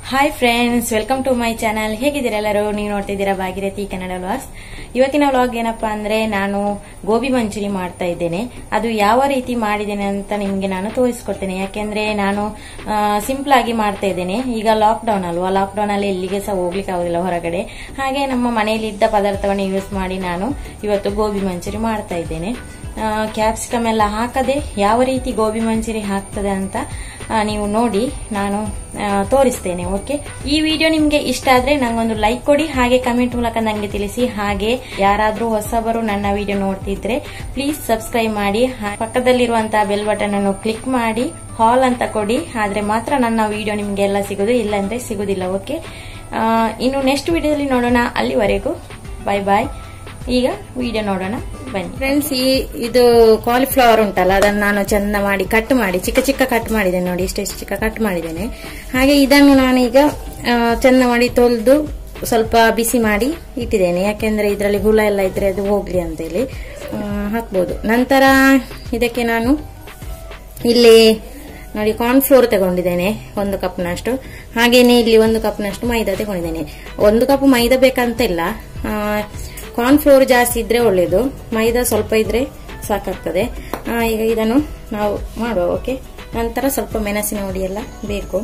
hi friends welcome to my channel ಹೇಗಿದ್ದೀರಾ ಎಲ್ಲರೂ ನೀವು ನೋಡ್ತಿದ್ದೀರಾ ಭಾಗಿರಥಿ ಕನ್ನಡ ವ್ಲಾಗ್ಸ್ ಇವತ್ತಿನ ವ್ಲಾಗ್ ಏನಪ್ಪಾ ಅಂದ್ರೆ ನಾನು ಗೋಬಿ ಮಂಚೂರಿ ಮಾಡ್ತಾ ಇದ್ದೇನೆ ಅದು ಯಾವ ರೀತಿ ಮಾಡಿದ್ದೇನೆ ಅಂತ ನಿಮಗೆ ನಾನು ತೋರಿಸ್ಕೊಡ್ತೇನೆ ಯಾಕೆಂದ್ರೆ ನಾನು ಸಿಂಪಲ್ ಆಗಿ ಮಾಡ್ತಾ ಇದ್ದೇನೆ ಈಗ ಲಾಕ್ ಡೌನ್ ಅಲ್ವಾ ಲಾಕ್ ಡೌನ್ ಅಲ್ಲಿ ಎಲ್ಲಿಗೆ ಸಹ ಹೋಗ್ಲಿಕ್ಕೆ ಆಗುದಿಲ್ಲ ಹೊರಗಡೆ ಹಾಗೆ ನಮ್ಮ ಮನೆಯಲ್ಲಿದ್ದ ಪದಾರ್ಥವನ್ನು ಯೂಸ್ ಮಾಡಿ ನಾನು ಇವತ್ತು ಗೋಬಿ ಮಂಚೂರಿ ಮಾಡ್ತಾ ಇದ್ದೇನೆ ಕ್ಯಾಪ್ಸಿಕಮ್ ಎಲ್ಲ ಹಾಕದೆ ಯಾವ ರೀತಿ ಗೋಬಿ ಮಂಚೂರಿ ಹಾಕ್ತದೆ ಅಂತ ಆ, ನೀವು ನೋಡಿ ನಾನು ಆ, ತೋರಿಸ್ತೇನೆ ಓಕೆ ಈ ವಿಡಿಯೋ ನಿಮ್ಗೆ ಇಷ್ಟ ಆದ್ರೆ ನಂಗೊಂದು ಲೈಕ್ ಕೊಡಿ ಹಾಗೆ ಕಮೆಂಟ್ ಮೂಲಕ ನಂಗೆ ತಿಳಿಸಿ ಹಾಗೆ ಯಾರಾದ್ರೂ ಹೊಸಬರು ನನ್ನ ವಿಡಿಯೋ ನೋಡ್ತಿದ್ರೆ ಪ್ಲೀಸ್ ಸಬ್ಸ್ಕ್ರೈಬ್ ಮಾಡಿ ಹಾ- ಪಕ್ಕದಲ್ಲಿರುವಂತಹ ಬೆಲ್ ಬಟನ್ ಅನ್ನು ಕ್ಲಿಕ್ ಮಾಡಿ ಹಾಲ್ ಅಂತ ಕೊಡಿ ಆದ್ರೆ ಮಾತ್ರ ನನ್ನ ವಿಡಿಯೋ ನಿಮ್ಗೆ ಎಲ್ಲ ಸಿಗೋದು ಇಲ್ಲಾಂದ್ರೆ ಸಿಗುದಿಲ್ಲ ಓಕೆ ಆ, ಇನ್ನು ನೆಕ್ಸ್ಟ್ ವಿಡಿಯೋದಲ್ಲಿ ನೋಡೋಣ ಅಲ್ಲಿವರೆಗೂ ಬಾಯ್ ಬಾಯ್ ಈಗ ವಿಡಿಯೋ ನೋಡೋಣ ಬನ್ನಿ ಫ್ರೆಂಡ್ಸ್ ಈ ಇದು ಕಾಲಿಫ್ಲವರ್ ಉಂಟಲ್ಲ ಅದನ್ನು ನಾನು ಚಂದ ಮಾಡಿ ಕಟ್ ಮಾಡಿ ಚಿಕ್ಕ ಚಿಕ್ಕ ಕಟ್ ಮಾಡಿದ್ದೇನೆ ನೋಡಿ ಇಷ್ಟೆಷ್ಟು ಚಿಕ್ಕ ಕಟ್ ಮಾಡಿದ್ದೇನೆ ಹಾಗೆ ಇದನ್ನು ನಾನೀಗ ಆ, ಚಂದ ಮಾಡಿ ತೊಳೆದು ಸ್ವಲ್ಪ ಬಿಸಿ ಮಾಡಿ ಇಟ್ಟಿದ್ದೇನೆ ಯಾಕೆಂದ್ರೆ ಇದರಲ್ಲಿ ಹುಳ ಎಲ್ಲ ಇದ್ರೆ ಅದು ಹೋಗ್ಲಿ ಅಂತೇಳಿ ಆ, ಹಾಕ್ಬೋದು ನಂತರ ಇದಕ್ಕೆ ನಾನು ಇಲ್ಲಿ ನೋಡಿ ಕಾರ್ನ್ಫ್ಲೋರ್ ತಗೊಂಡಿದ್ದೇನೆ ಒಂದು ಕಪ್ನಷ್ಟು ಹಾಗೇನೆ ಇಲ್ಲಿ ಒಂದು ಕಪ್ನಷ್ಟು ಮೈದಾ ತಗೊಂಡಿದ್ದೇನೆ ಒಂದು ಕಪ್ ಮೈದಾ ಬೇಕಂತ ಇಲ್ಲ ಕಾರ್ನ್ಫ್ಲೋರ್ ಜಾಸ್ತಿ ಇದ್ರೆ ಒಳ್ಳೇದು ಮೈದಾ ಸ್ವಲ್ಪ ಇದ್ರೆ ಸಾಕಾಗ್ತದೆ ಆ, ಈಗ ಇದನ್ನು ನಾವು ಮಾಡುವ ಓಕೆ ನಂತರ ಸ್ವಲ್ಪ ಮೆಣಸಿನ ಹುಡಿ ಎಲ್ಲ ಬೇಕು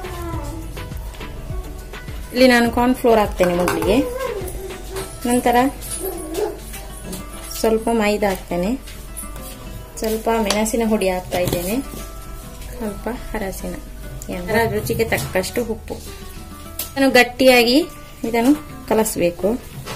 ಇಲ್ಲಿ ನಾನು ಕಾರ್ನ್ಫ್ಲೋರ್ ಹಾಕ್ತೇನೆ ಮೊದಲಿಗೆ ನಂತರ ಸ್ವಲ್ಪ ಮೈದಾ ಹಾಕ್ತೇನೆ ಸ್ವಲ್ಪ ಮೆಣಸಿನ ಹುಡಿ ಹಾಕ್ತಾ ಇದ್ದೇನೆ ಸ್ವಲ್ಪ ಹರಸಿನ ಅದರ ರುಚಿಗೆ ತಕ್ಕಷ್ಟು ಉಪ್ಪು ಇದನ್ನು ಗಟ್ಟಿಯಾಗಿ ಇದನ್ನು ಕಲಸಬೇಕು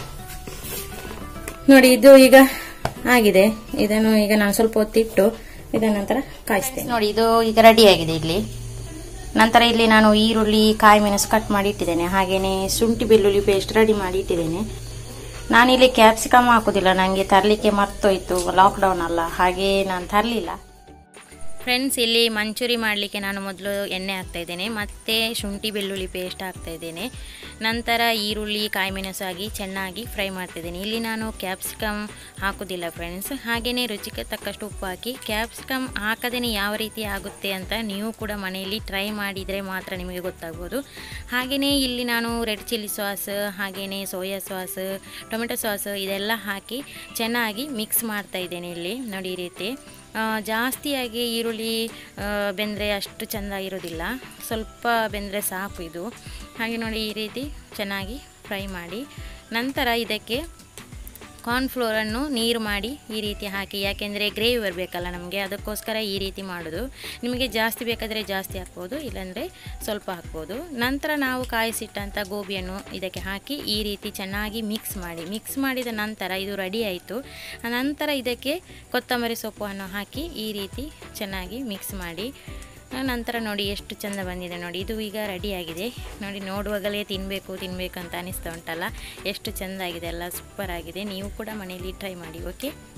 ನೋಡಿ ಇದು ಈಗ ಆಗಿದೆ ಇದನ್ನು ಈಗ ನಾನು ಸ್ವಲ್ಪ ಹೊತ್ತಿಟ್ಟು ಇದರ ನಂತರ ಕಾಯಿಸ್ತೇನೆ ನೋಡಿ ಇದು ಈಗ ರೆಡಿ ಆಗಿದೆ ಇಲ್ಲಿ ನಂತರ ಇಲ್ಲಿ ನಾನು ಈರುಳ್ಳಿ ಕಾಯಿ ಮೆಣಸು ಕಟ್ ಮಾಡಿ ಇಟ್ಟಿದ್ದೇನೆ ಹಾಗೇನೆ ಶುಂಠಿ ಬೆಳ್ಳುಳ್ಳಿ ಪೇಸ್ಟ್ ರೆಡಿ ಮಾಡಿ ಇಟ್ಟಿದ್ದೇನೆ ನಾನಿಲ್ಲಿ ಕ್ಯಾಪ್ಸಿಕಮ್ ಹಾಕುದಿಲ್ಲ ನನಗೆ ತರಲಿಕ್ಕೆ ಮರ್ತೋಯ್ತು ಲಾಕ್ಡೌನ್ ಅಲ್ಲ ಹಾಗೆ ನಾನು ತರಲಿಲ್ಲ ಫ್ರೆಂಡ್ಸ್ ಇಲ್ಲಿ ಮಂಚೂರಿ ಮಾಡಲಿಕ್ಕೆ ನಾನು ಮೊದಲು ಎಣ್ಣೆ ಹಾಕ್ತಾ ಇದ್ದೇನೆ ಮತ್ತು ಶುಂಠಿ ಬೆಳ್ಳುಳ್ಳಿ ಪೇಸ್ಟ್ ಹಾಕ್ತಾ ಇದ್ದೇನೆ ನಂತರ ಈರುಳ್ಳಿ ಕಾಯಿಮೆಣಸು ಹಾಕಿ ಚೆನ್ನಾಗಿ ಫ್ರೈ ಮಾಡ್ತಿದ್ದೇನೆ ಇಲ್ಲಿ ನಾನು ಕ್ಯಾಪ್ಸಿಕಮ್ ಹಾಕೋದಿಲ್ಲ ಫ್ರೆಂಡ್ಸ್ ಹಾಗೆಯೇ ರುಚಿಗೆ ತಕ್ಕಷ್ಟು ಉಪ್ಪು ಹಾಕಿ ಕ್ಯಾಪ್ಸಿಕಮ್ ಹಾಕದೇ ಯಾವ ರೀತಿ ಆಗುತ್ತೆ ಅಂತ ನೀವು ಕೂಡ ಮನೆಯಲ್ಲಿ ಟ್ರೈ ಮಾಡಿದರೆ ಮಾತ್ರ ನಿಮಗೆ ಗೊತ್ತಾಗ್ಬೋದು ಹಾಗೆಯೇ ಇಲ್ಲಿ ನಾನು ರೆಡ್ ಚಿಲ್ಲಿ ಸಾಸ್ ಹಾಗೆಯೇ ಸೋಯಾ ಸಾಸ್ ಟೊಮೆಟೊ ಸಾಸ್ ಇದೆಲ್ಲ ಹಾಕಿ ಚೆನ್ನಾಗಿ ಮಿಕ್ಸ್ ಮಾಡ್ತಾ ಇದ್ದೇನೆ ಇಲ್ಲಿ ನೋಡಿ ಈ ರೀತಿ ಆ, ಜಾಸ್ತಿಯಾಗಿ ಈರುಳ್ಳಿ ಆ, ಬೆಂದರೆ ಅಷ್ಟು ಚೆಂದ ಇರೋದಿಲ್ಲ ಸ್ವಲ್ಪ ಬೆಂದರೆ ಸಾಕು ಇದು ಹಾಗೆ ನೋಡಿ ಈ ರೀತಿ ಚೆನ್ನಾಗಿ ಫ್ರೈ ಮಾಡಿ ನಂತರ ಇದಕ್ಕೆ ಕಾರ್ನ್ಫ್ಲೋರನ್ನು ನೀರು ಮಾಡಿ ಈ ರೀತಿ ಹಾಕಿ ಯಾಕೆಂದರೆ ಗ್ರೇವಿ ಬರಬೇಕಲ್ಲ ನಮಗೆ ಅದಕ್ಕೋಸ್ಕರ ಈ ರೀತಿ ಮಾಡೋದು ನಿಮಗೆ ಜಾಸ್ತಿ ಬೇಕಾದರೆ ಜಾಸ್ತಿ ಹಾಕ್ಬೋದು ಇಲ್ಲಾಂದರೆ ಸ್ವಲ್ಪ ಹಾಕ್ಬೋದು ನಂತರ ನಾವು ಕಾಯಿಸಿಟ್ಟಂಥ ಗೋಬಿಯನ್ನು ಇದಕ್ಕೆ ಹಾಕಿ ಈ ರೀತಿ ಚೆನ್ನಾಗಿ ಮಿಕ್ಸ್ ಮಾಡಿ ಮಿಕ್ಸ್ ಮಾಡಿದ ನಂತರ ಇದು ರೆಡಿ ಆಯಿತು ನಂತರ ಇದಕ್ಕೆ ಕೊತ್ತಂಬರಿ ಸೊಪ್ಪನ್ನು ಹಾಕಿ ಈ ರೀತಿ ಚೆನ್ನಾಗಿ ಮಿಕ್ಸ್ ಮಾಡಿ ನಂತರ ನೋಡಿ ಎಷ್ಟು ಚೆಂದ ಬಂದಿದೆ ನೋಡಿ ಇದು ಈಗ ರೆಡಿಯಾಗಿದೆ ನೋಡಿ ನೋಡುವಾಗಲೇ ತಿನ್ನಬೇಕು ತಿನ್ನಬೇಕು ಅಂತ ಅನಿಸ್ತಾ ಉಂಟಲ್ಲ ಎಷ್ಟು ಚೆಂದ ಆಗಿದೆ ಎಲ್ಲ ಸೂಪರ್ ಆಗಿದೆ ನೀವು ಕೂಡ ಮನೆಯಲ್ಲಿ ಟ್ರೈ ಮಾಡಿ ಓಕೆ